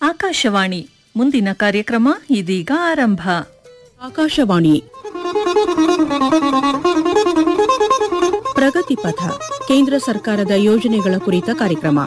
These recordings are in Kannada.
ಆಕಾಶವಾಣಿ ಮುಂದಿನ ಕಾರ್ಯಕ್ರಮ ಇದೀಗ ಆರಂಭ ಆಕಾಶವಾಣಿ ಪ್ರಗತಿ ಪಥ ಕೇಂದ್ರ ಸರ್ಕಾರದ ಯೋಜನೆಗಳ ಕುರಿತ ಕಾರ್ಯಕ್ರಮ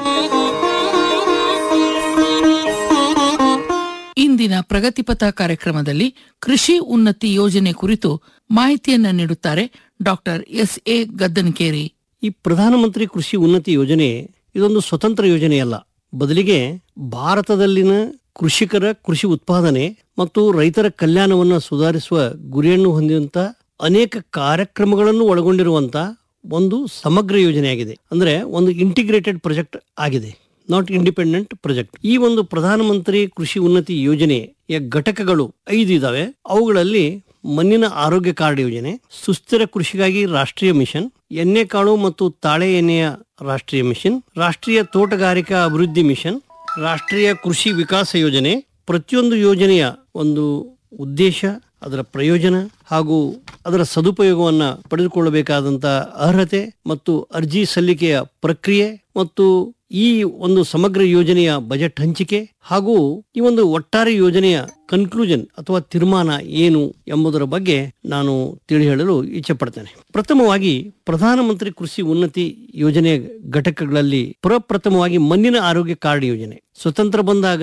ಇಂದಿನ ಪ್ರಗತಿಪಥ ಕಾರ್ಯಕ್ರಮದಲ್ಲಿ ಕೃಷಿ ಉನ್ನತಿ ಯೋಜನೆ ಕುರಿತು ಮಾಹಿತಿಯನ್ನ ನೀಡುತ್ತಾರೆ ಡಾಕ್ಟರ್ ಎಸ್ ಎ ಗದ್ದನಕೇರಿ ಈ ಪ್ರಧಾನಮಂತ್ರಿ ಕೃಷಿ ಉನ್ನತಿ ಯೋಜನೆ ಇದೊಂದು ಸ್ವತಂತ್ರ ಯೋಜನೆಯಲ್ಲ ಬದಲಿಗೆ ಭಾರತದಲ್ಲಿನ ಕೃಷಿಕರ ಕೃಷಿ ಉತ್ಪಾದನೆ ಮತ್ತು ರೈತರ ಕಲ್ಯಾಣವನ್ನು ಸುಧಾರಿಸುವ ಗುರಿಯನ್ನು ಹೊಂದಿದಂತ ಅನೇಕ ಕಾರ್ಯಕ್ರಮಗಳನ್ನು ಒಳಗೊಂಡಿರುವಂತ ಒಂದು ಸಮಗ್ರ ಯೋಜನೆಯಾಗಿದೆ ಅಂದ್ರೆ ಒಂದು ಇಂಟಿಗ್ರೇಟೆಡ್ ಪ್ರಾಜೆಕ್ಟ್ ಆಗಿದೆ ನಾಟ್ ಇಂಡಿಪೆಂಡೆಂಟ್ ಪ್ರಾಜೆಕ್ಟ್ ಈ ಒಂದು ಪ್ರಧಾನಮಂತ್ರಿ ಕೃಷಿ ಉನ್ನತಿ ಯೋಜನೆಯ ಘಟಕಗಳು ಐದು ಇದಾವೆ ಅವುಗಳಲ್ಲಿ ಮಣ್ಣಿನ ಆರೋಗ್ಯ ಕಾರ್ಡ್ ಯೋಜನೆ ಸುಸ್ಥಿರ ಕೃಷಿಗಾಗಿ ರಾಷ್ಟ್ರೀಯ ಮಿಷನ್ ಎಣ್ಣೆಕಾಳು ಮತ್ತು ತಾಳೆ ಎಣ್ಣೆಯ ರಾಷ್ಟ್ರೀಯ ಮಿಷನ್ ರಾಷ್ಟ್ರೀಯ ತೋಟಗಾರಿಕಾ ಅಭಿವೃದ್ಧಿ ಮಿಷನ್ ರಾಷ್ಟ್ರೀಯ ಕೃಷಿ ವಿಕಾಸ ಯೋಜನೆ ಪ್ರತಿಯೊಂದು ಯೋಜನೆಯ ಒಂದು ಉದ್ದೇಶ ಅದರ ಪ್ರಯೋಜನ ಹಾಗೂ ಅದರ ಸದುಪಯೋಗವನ್ನ ಪಡೆದುಕೊಳ್ಳಬೇಕಾದಂತ ಅರ್ಹತೆ ಮತ್ತು ಅರ್ಜಿ ಸಲ್ಲಿಕೆಯ ಪ್ರಕ್ರಿಯೆ ಮತ್ತು ಈ ಒಂದು ಸಮಗ್ರ ಯೋಜನೆಯ ಬಜೆಟ್ ಹಂಚಿಕೆ ಹಾಗೂ ಈ ಒಂದು ಒಟ್ಟಾರೆ ಯೋಜನೆಯ ಕನ್ಕ್ಲೂಷನ್ ಅಥವಾ ತೀರ್ಮಾನ ಏನು ಎಂಬುದರ ಬಗ್ಗೆ ನಾನು ತಿಳಿ ಹೇಳಲು ಇಚ್ಛೆ ಪಡ್ತೇನೆ ಪ್ರಥಮವಾಗಿ ಪ್ರಧಾನಮಂತ್ರಿ ಕೃಷಿ ಉನ್ನತಿ ಯೋಜನೆಯ ಘಟಕಗಳಲ್ಲಿ ಪ್ರಪ್ರಥಮವಾಗಿ ಮಣ್ಣಿನ ಆರೋಗ್ಯ ಕಾರ್ಡ್ ಯೋಜನೆ ಸ್ವತಂತ್ರ ಬಂದಾಗ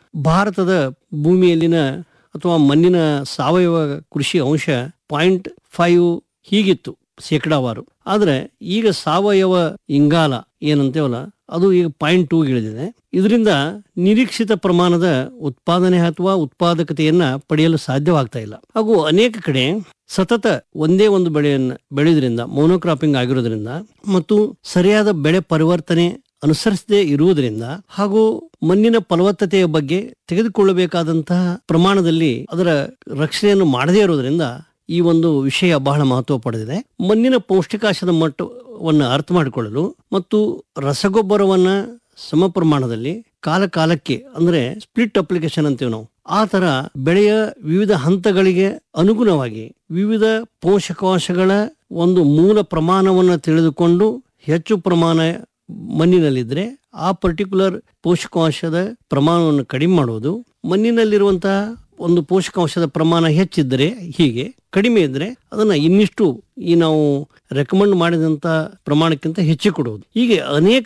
ಭಾರತದ ಭೂಮಿಯಲ್ಲಿನ ಅಥವಾ ಮಣ್ಣಿನ ಸಾವಯವ ಕೃಷಿ ಅಂಶ ಪಾಯಿಂಟ್ ಫೈವ್ ಹೀಗಿತ್ತು ಶೇಕಡಾವಾರು ಆದ್ರೆ ಈಗ ಸಾವಯವ ಇಂಗಾಲ ಏನಂತೇವಲ್ಲ ಅದು ಈಗ ಪಾಯಿಂಟ್ ಟೂ ಇಳಿದಿದೆ ಇದರಿಂದ ನಿರೀಕ್ಷಿತ ಪ್ರಮಾಣದ ಉತ್ಪಾದನೆ ಅಥವಾ ಉತ್ಪಾದಕತೆಯನ್ನ ಪಡೆಯಲು ಸಾಧ್ಯವಾಗ್ತಾ ಇಲ್ಲ ಹಾಗೂ ಅನೇಕ ಕಡೆ ಸತತ ಒಂದೇ ಒಂದು ಬೆಳೆಯನ್ನ ಬೆಳೆಯೋದ್ರಿಂದ ಮೋನೋಕ್ರಾಪಿಂಗ್ ಆಗಿರೋದ್ರಿಂದ ಮತ್ತು ಸರಿಯಾದ ಬೆಳೆ ಪರಿವರ್ತನೆ ಅನುಸರಿಸದೇ ಇರುವುದರಿಂದ ಹಾಗೂ ಮಣ್ಣಿನ ಫಲವತ್ತತೆಯ ಬಗ್ಗೆ ತೆಗೆದುಕೊಳ್ಳಬೇಕಾದಂತಹ ಪ್ರಮಾಣದಲ್ಲಿ ಅದರ ರಕ್ಷಣೆಯನ್ನು ಮಾಡದೇ ಇರೋದ್ರಿಂದ ಈ ಒಂದು ವಿಷಯ ಬಹಳ ಮಹತ್ವ ಪಡೆದಿದೆ ಮಣ್ಣಿನ ಪೌಷ್ಟಿಕಾಂಶದ ಮಟ್ಟವನ್ನು ಅರ್ಥ ಮಾಡಿಕೊಳ್ಳಲು ಮತ್ತು ರಸಗೊಬ್ಬರವನ್ನ ಸಮ ಪ್ರಮಾಣದಲ್ಲಿ ಕಾಲ ಕಾಲಕ್ಕೆ ಅಂದ್ರೆ ಸ್ಪ್ಲಿಟ್ ಅಪ್ಲಿಕೇಶನ್ ಅಂತೀವಿ ನಾವು ಆ ತರ ಬೆಳೆಯ ವಿವಿಧ ಹಂತಗಳಿಗೆ ಅನುಗುಣವಾಗಿ ವಿವಿಧ ಪೋಷಕಾಂಶಗಳ ಒಂದು ಮೂಲ ಪ್ರಮಾಣವನ್ನು ತಿಳಿದುಕೊಂಡು ಹೆಚ್ಚು ಪ್ರಮಾಣ ಮಣ್ಣಿನಲ್ಲಿದ್ರೆ ಆ ಪರ್ಟಿಕ್ಯುಲರ್ ಪೋಷಕಾಂಶದ ಪ್ರಮಾಣವನ್ನು ಕಡಿಮೆ ಮಾಡುವುದು ಮಣ್ಣಿನಲ್ಲಿರುವಂತಹ ಒಂದು ಪೋಷಕಾಂಶದ ಪ್ರಮಾಣ ಹೆಚ್ಚಿದ್ದರೆ ಹೀಗೆ ಕಡಿಮೆ ಇದ್ರೆ ಅದನ್ನ ಇನ್ನಿಷ್ಟು ಈ ನಾವು ರೆಕಮೆಂಡ್ ಮಾಡಿದಂತ ಪ್ರಮಾಣಕ್ಕಿಂತ ಹೆಚ್ಚು ಕೊಡುವುದು ಹೀಗೆ ಅನೇಕ